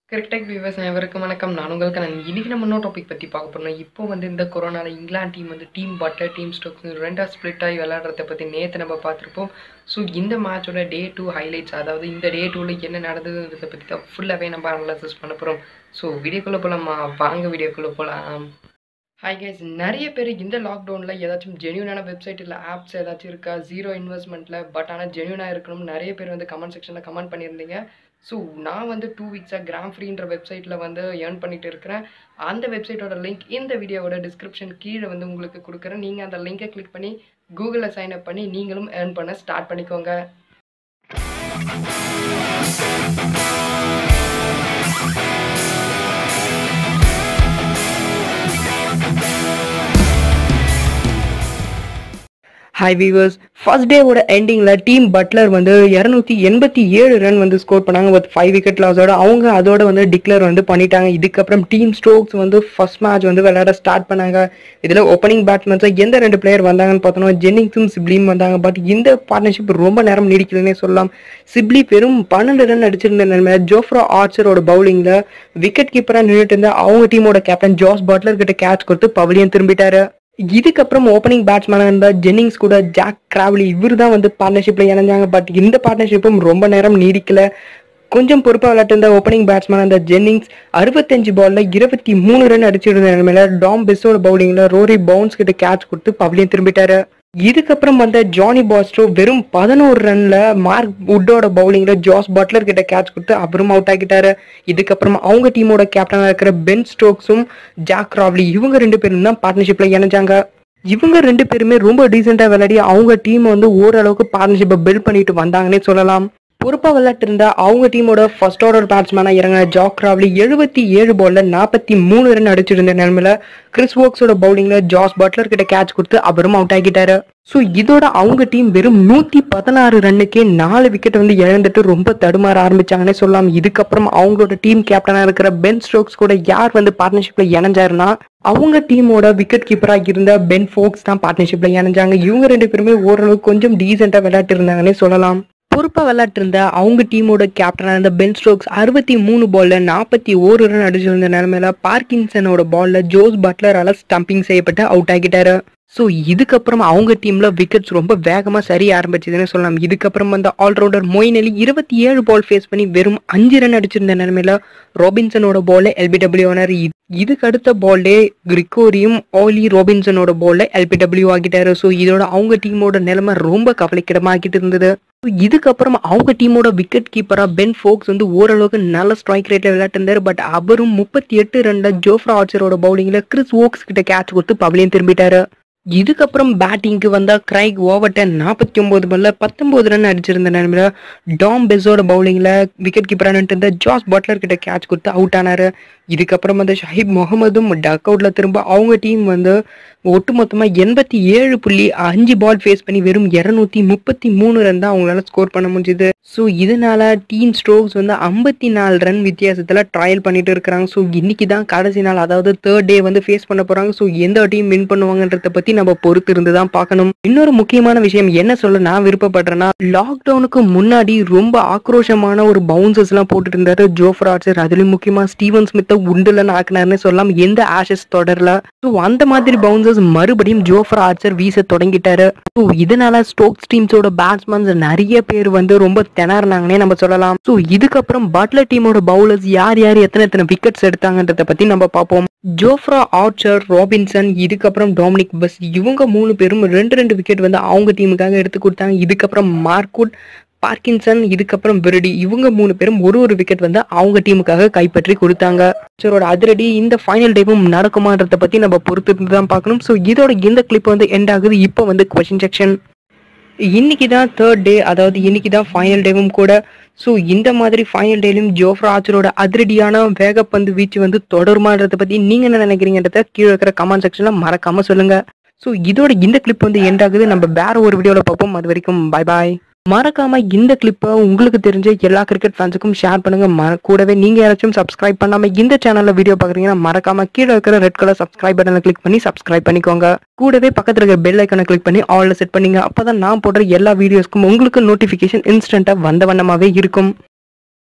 cricket viewers அனைவருக்கும் வணக்கம் நான் உங்களுக்கு நான் இன்னைக்கு நம்ம இன்னொரு டாபிக் பற்றி பார்க்க போகிறோம் இப்போ வந்து இந்த கொரோனால இங்கிலாந்து டீம் வந்து டீம் பட்டர் டீம் ஸ்டோக்ஸ் ரெண்டாக ஸ்ப்ளிட் ஆகி விளையாடுறத பற்றி நேற்று நம்ம பார்த்துருப்போம் ஸோ இந்த மேட்சோட டே டூ ஹைலைட்ஸ் அதாவது இந்த டே டூவில் என்ன நடந்ததுன்றதை பற்றி தான் ஃபுல்லாகவே நம்ம அனலைசிஸ் பண்ண போகிறோம் ஸோ வீடியோக்குள்ளே போகலாமா வாங்க வீடியோக்குள்ளே போகலாம் ஹாய் கைஸ் நிறைய பேர் இந்த லாக்டவுனில் ஏதாச்சும் ஜென்யூனான வெப்சைட் இல்லை ஆப்ஸ் ஏதாச்சும் இருக்கா ஜீரோ இன்வெஸ்ட்மெண்ட்டில் பட் ஆனால் ஜென்யூனாக இருக்கணும் நிறைய பேர் வந்து கமெண்ட் செக்ஷனில் கமெண்ட் பண்ணியிருந்தீங்க ஸோ நான் வந்து டூ வீக்ஸாக கிராம் ஃப்ரீன்ற வெப்சைட்டில் வந்து ஏர்ன் பண்ணிட்டு இருக்கிறேன் அந்த வெப்சைட்டோட லிங்க் இந்த வீடியோவோட டிஸ்கிரிப்ஷன் கீழே வந்து உங்களுக்கு கொடுக்குறேன் நீங்கள் அந்த லிங்கை கிளிக் பண்ணி கூகுளில் சைன் அப் பண்ணி நீங்களும் ஏர்ன் பண்ண ஸ்டார்ட் பண்ணிக்கோங்க ஹாய் வீவர்ஸ் ஃபர்ஸ்ட் டேவோட எண்டிங்கில் டீம் பட்லர் வந்து இரநூத்தி எண்பத்தி ஏழு ரன் வந்து ஸ்கோர் பண்ணாங்க வித் ஃபைவ் விக்கெட் லாஸோட அவங்க அதோட வந்து டிக்ளேர் வந்து பண்ணிட்டாங்க இதுக்கப்புறம் டீம் ஸ்ட்ரோக்ஸ் வந்து ஃபர்ஸ்ட் மேட்ச் வந்து விளையாட ஸ்டார்ட் பண்ணாங்க இதில் ஓப்பனிங் பேட்ஸ்மேன்ஸாக எந்த ரெண்டு பிளேயர் வந்தாங்கன்னு பார்த்தோம்னா ஜென்னிங்ஸும் சிப்லியும் வந்தாங்க பட் இந்த பார்ட்னர்ஷிப் ரொம்ப நேரம் நீடிக்கலன்னே சொல்லலாம் சிப்லி வெறும் பன்னெண்டு ரன் அடிச்சிருந்த நிலைமை ஜோஃப்ரா ஆர்ச்சரோட பவுலிங்கில் விக்கெட் கீப்பராக நின்றுட்டு இருந்த அவங்க டீமோட கேப்டன் ஜாஸ் பட்லர் கிட்ட கேட்ச் கொடுத்து பவலியன் திரும்பிட்டாரு இதுக்கப்புறம் ஓப்பனிங் பேட்ஸ்மேனாக இருந்த ஜென்னிங்ஸ் கூட ஜாக் கிராவ்லி இவர் தான் வந்து பார்ட்னர்ஷிப்பில் இணைஞ்சாங்க பட் இந்த பார்ட்னர்ஷிப்பும் ரொம்ப நேரம் நீடிக்கல கொஞ்சம் பொறுப்பாக விளையாட்டு இருந்த ஓப்பனிங் பேட்ஸ்மேன் அந்த ஜென்னிங்ஸ் அறுபத்தஞ்சு பால்ல இருபத்தி மூணு ரன் அடிச்சிருந்த நிலைமையில டாம் பெஸ்ஸோட பவுலிங்ல ரோரி பவுன்ஸ் கிட்ட கேட்ச் கொடுத்து பவலியன் திரும்பிட்டாரு இதுக்கப்புறம் வந்த ஜானி பாஸ்ட்ரோ வெறும் பதினோரு ரன்ல மார்க் வுட்டோட பவுலிங்ல ஜாஸ் பட்லர் கிட்ட கேட்ச் கொடுத்து அப்புறம் அவுட் ஆகிட்டாரு இதுக்கப்புறம் அவங்க டீமோட கேப்டனா இருக்கிற பென் ஸ்டோக்ஸும் ஜாக் ராவ்லி இவங்க ரெண்டு பேரும் தான் பார்ட்னர்ஷிப்ல இணைஞ்சாங்க இவங்க ரெண்டு பேருமே ரொம்ப டீசெண்டா விளையாடி அவங்க டீம் வந்து ஓரளவுக்கு பார்ட்னர்ஷிப்பை பில்ட் பண்ணிட்டு வந்தாங்கன்னே சொல்லலாம் பொறுப்பா விளையாட்டு இருந்த அவங்க டீமோட ஃபர்ஸ்ட் ஆர்டர் பேட்ஸ்மேனா இறங்க ஜாக் ராவ்லி எழுபத்தி ஏழு பால்ல நாற்பத்தி மூணு ரன் அடிச்சிருந்த நிலைமையில கிறிஸ் ஓக்ஸோட பவுலிங்ல ஜாஸ் பட்லர் கிட்ட கேட்ச் கொடுத்து அப்புறம் அவுட் ஆகிட்டாரு ஸோ இதோட அவங்க டீம் வெறும் நூத்தி பதினாறு ரன்னுக்கே நாலு விக்கெட் வந்து இழந்துட்டு ரொம்ப தடுமாற ஆரம்பிச்சாங்கன்னே சொல்லலாம் இதுக்கப்புறம் அவங்களோட டீம் கேப்டனா இருக்கிற பென் ஸ்டோக்ஸ் கூட யார் வந்து பார்ட்னர்ஷிப்ல இணைஞ்சாருன்னா அவங்க டீமோட விக்கெட் கீப்பரா இருந்த பென் ஃபோக்ஸ் தான் பார்ட்னர்ஷிப்ல இணைஞ்சாங்க இவங்க ரெண்டு பேருமே ஓரளவுக்கு கொஞ்சம் டீசெண்டா விளையாட்டு இருந்தாங்கன்னே சொல்லலாம் பொறுப்பா விளையாட்டு இருந்த அவங்க டீமோட கேப்டனா இருந்த பென் ஸ்டோக்ஸ் அறுபத்தி மூணு பால்ல நாற்பத்தி ஓரு ரன் அடிச்சிருந்த நிலைமையில பார்க்கின்சனோட பால்ல ஜோஸ் பட்லரால ஸ்டம்பிங் செய்யப்பட்டு அவுட் ஆகிட்டாரு ஸோ இதுக்கப்புறம் அவங்க டீம்ல விக்கெட்ஸ் ரொம்ப வேகமா சரிய ஆரம்பிச்சதுன்னு சொல்லலாம் இதுக்கப்புறம் வந்து ஆல்ரவுண்டர் மொயின் அலி இருபத்தி ஏழு பால் ஃபேஸ் பண்ணி வெறும் அஞ்சு ரன் அடிச்சிருந்த நிலைமையில ராபின்சனோட பால்ல எல்பிடபிள்யூ ஆனார் இதுக்கு அடுத்த பால்லே கிரிகோரியும் ஓலி ராபின்சனோட பால்ல எல்பிடபிள்யூ ஆகிட்டாரு ஸோ இதோட அவங்க டீமோட நிலைமை ரொம்ப கவலைக்கிடமாக்கிட்டு இருந்தது இதுக்கப்புறம் அவங்க டீமோட விக்கெட் கீப்பரா பென் ஃபோக்ஸ் வந்து ஓரளவுக்கு நல்ல ஸ்ட்ரைக் ரேட்ல விளையாட்டு இருந்தாரு பட் அவரும் முப்பத்தி எட்டு ரன்ல ஜோஃப்ரா ஆர்ச்சரோட பவுலிங்ல கிறிஸ் ஓக்ஸ் கிட்ட கேட்ச் கொடுத்து பவலியன் திரும்பிட்டாரு இதுக்கப்புறம் பேட்டிங்க்கு வந்தா கிரைக் ஓவர்டன் நாற்பத்தி ஒன்பது பால்ல பத்தொன்பது ரன் அடிச்சிருந்த நிலைமையில டாம் பெஸோட பவுலிங்ல விக்கெட் கீப்பரான இருந்த ஜாஸ் பட்லர் கிட்ட கேட்ச் கொடுத்து அவுட் ஆனாரு இதுக்கப்புறம் வந்து ஷஹீப் முகமதும் டக் அவுட்ல திரும்ப அவங்க டீம் வந்து ஒட்டுமொத்தமா எண்பத்தி ஏழு புள்ளி அஞ்சு பால் ஃபேஸ் பண்ணி வெறும் இருநூத்தி முப்பத்தி மூணு ரன் தான் அவங்களால ஸ்கோர் பண்ண முடிஞ்சுது ஸோ இதனால டீம் ஸ்ட்ரோக்ஸ் வந்து ஐம்பத்தி நாலு ரன் வித்தியாசத்துல ட்ரையல் பண்ணிட்டு இருக்கிறாங்க ஸோ இன்னைக்கு தான் கடைசி நாள் அதாவது தேர்ட் டே வந்து ஃபேஸ் பண்ண போறாங்க ஸோ எந்த டீம் வின் பண்ணுவாங்கன்றத பத்தி நம்ம பொறுத்து இருந்து தான் பார்க்கணும் இன்னொரு முக்கியமான விஷயம் என்ன சொல்ல நான் விருப்பப்படுறேன்னா லாக்டவுனுக்கு முன்னாடி ரொம்ப ஆக்ரோஷமான ஒரு பவுன்சர்ஸ் எல்லாம் போட்டுட்டு இருந்தாரு ஜோஃபர் ஆர்ச்சர் அதுலயும் முக்கியமா ஸ்டீவன் ஸ்மித்தை உண்டுலன்னு ஆக்கினாருன்னு சொல்லலாம் எந்த ஆஷஸ் தொடரல ஸோ அந்த மாதிரி பவுன்சர்ஸ் மறுபடியும் ஜோஃபர் ஆர்ச்சர் வீச தொடங்கிட்டாரு ஸோ இதனால ஸ்டோக்ஸ் டீம்ஸோட பேட்ஸ்மேன்ஸ் நிறைய பேர் வந்து ரொம்ப திணறினாங்கன்னே நம்ம சொல்லலாம் ஸோ இதுக்கப்புறம் பட்லர் டீமோட பவுலர்ஸ் யார் யார் எத்தனை எத்தனை விக்கெட்ஸ் எடுத்தாங்கன்றத பத்தி நம்ம பார்ப்போம் ஜோஃப்ரா ஆர்ச்சர் ராபின்சன் இதுக்கப்புறம் டொமினிக் பஸ் இவங்க மூணு பேரும் ரெண்டு ரெண்டு விக்கெட் வந்து அவங்க டீமுக்காக எடுத்து கொடுத்தாங்க இதுக்கப்புறம் மார்க்குட் பார்க்கின்சன் இதுக்கப்புறம் விரடி இவங்க மூணு பேரும் ஒரு ஒரு விக்கெட் வந்து அவங்க டீமுக்காக கைப்பற்றி கொடுத்தாங்க சரோட அதிரடி இந்த ஃபைனல் டேவும் நடக்குமான்றத பத்தி நம்ம பொறுத்து தான் பார்க்கணும் ஸோ இதோட இந்த கிளிப் வந்து எண்ட் ஆகுது இப்போ வந்து கொஸ்டின் செக்ஷன் இன்னைக்கு தான் தேர்ட் டே அதாவது இன்னைக்கு தான் ஃபைனல் டேவும் கூட ஸோ இந்த மாதிரி ஃபைனல் டேலையும் ஜோஃப்ரா ஆச்சரோட அதிரடியான வேகப்பந்து வீச்சு வந்து தொடருமான்றத பத்தி நீங்க என்ன நினைக்கிறீங்கன்றத கீழே இருக்கிற கமெண்ட் செக்ஷன்ல மறக்காம சொல்லுங்க ஸோ இதோட இந்த கிளிப் வந்து எண்ட் ஆகுது நம்ம வேற ஒரு வீடியோல பார்ப்போம் அது வரைக்கும் பாய் பாய் மறக்காம இந்த கிளிப்பை உங்களுக்கு தெரிஞ்ச எல்லா கிரிக்கெட் ஃபேன்ஸுக்கும் ஷேர் பண்ணுங்க மற- கூடவே நீங்க யாராச்சும் சப்ஸ்கிரைப் பண்ணாம இந்த சேனல்ல வீடியோ பாக்குறீங்கன்னா மறக்காம கீழே இருக்கிற ரெட் கலர் சப்ஸ்கிரைப் பட்டனை கிளிக் பண்ணி சப்ஸ்கிரைப் பண்ணிக்கோங்க கூடவே பக்கத்துல இருக்கிற பெல் ஐக்கனை கிளிக் பண்ணி ஆல்ல செட் பண்ணீங்க அப்பதான் நான் போடுற எல்லா வீடியோஸ்க்கும் உங்களுக்கு நோட்டிபிகேஷன் இன்ஸ்டன்ட்டா வந்த வண்ணமாவே இருக்கும்